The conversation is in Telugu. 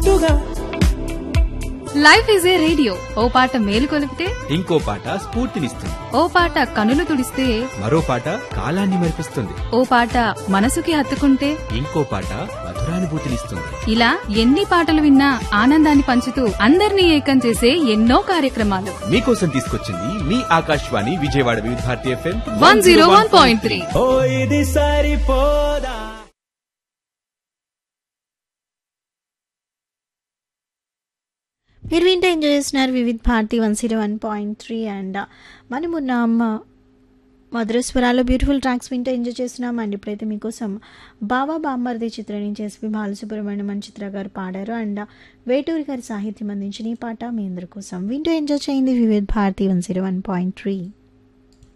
లైఫ్ ఈజ్ ఏ రేడియో ఓ పాట మేలు కొలిపితే ఇంకో పాట స్ఫూర్తినిస్తుంది ఓ పాట కనులు తుడిస్తే మరో పాట కాలాన్ని మరిపిస్తుంది ఓ పాట మనసుకి హత్తుకుంటే ఇంకో పాట మధురానుభూతినిస్తుంది ఇలా ఎన్ని పాటలు విన్నా ఆనందాన్ని పంచుతూ అందరినీ ఏకం చేసే ఎన్నో కార్యక్రమాలు మీకోసం తీసుకొచ్చింది మీ Akashvani Vijayawada Vividh Bharati FM one zero one point three ఓ ఇది సరిపోదా మీరు వింటే ఎంజాయ్ చేస్తున్నారు Vividh Bharati one zero one point three and మనం ఉన్నాం మధురస్వరాలు బ్యూటిఫుల్ ట్రాక్స్ వింటే ఎంజాయ్ చేస్తున్నాం అండ్ ఇప్పుడైతే మీకోసం బాబా బామ్మర్ది చిత్రం నుంచి ఎస్పి బాలసుబ్రహ్మణ్యం అని చిత్ర గారు పాడారు అండ్ వేటూరి గారి సాహిత్యం అందించిన ఈ పాట మీ అందరి కోసం వింటూ ఎంజాయ్ చేయండి Vividh Bharati one zero one point three